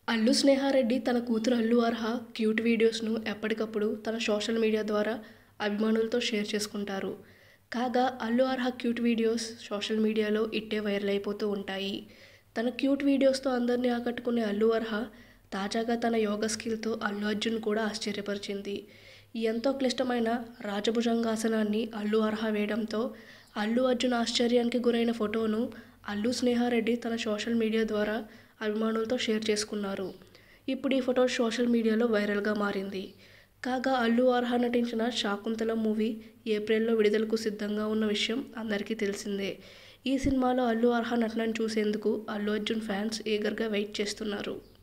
అల్లు స్నేహారెడ్డి తన కూతురు అల్లు అర్హ క్యూట్ వీడియోస్ను ఎప్పటికప్పుడు తన సోషల్ మీడియా ద్వారా అభిమానులతో షేర్ చేసుకుంటారు కాగా Allu Arha cute videos social మీడియాలో ఇట్టే వైరల్ అయిపోతూ ఉంటాయి తన క్యూట్ వీడియోస్తో అందరినీ ఆకట్టుకునే అల్లు అర్హ తాజాగా తన యోగా స్కిల్తో అల్లు అర్జున్ కూడా ఆశ్చర్యపరిచింది ఎంతో క్లిష్టమైన రాజభుజంగాసనాన్ని అల్లు అర్హ వేయడంతో అల్లు అర్జున్ ఆశ్చర్యానికి గురైన ఫోటోను అల్లు స్నేహారెడ్డి తన సోషల్ మీడియా ద్వారా అభిమానులతో షేర్ చేసుకున్నారు ఇప్పుడు ఈ ఫోటో సోషల్ మీడియాలో వైరల్గా మారింది కాగా అల్లు అర్హ నటించిన శాకుంతల మూవీ ఏప్రిల్లో విడుదలకు సిద్ధంగా ఉన్న విషయం అందరికీ తెలిసిందే ఈ సినిమాలో అల్లు అర్హ నటనను చూసేందుకు అల్లు అర్జున్ ఫ్యాన్స్ ఈగర్గా వెయిట్ చేస్తున్నారు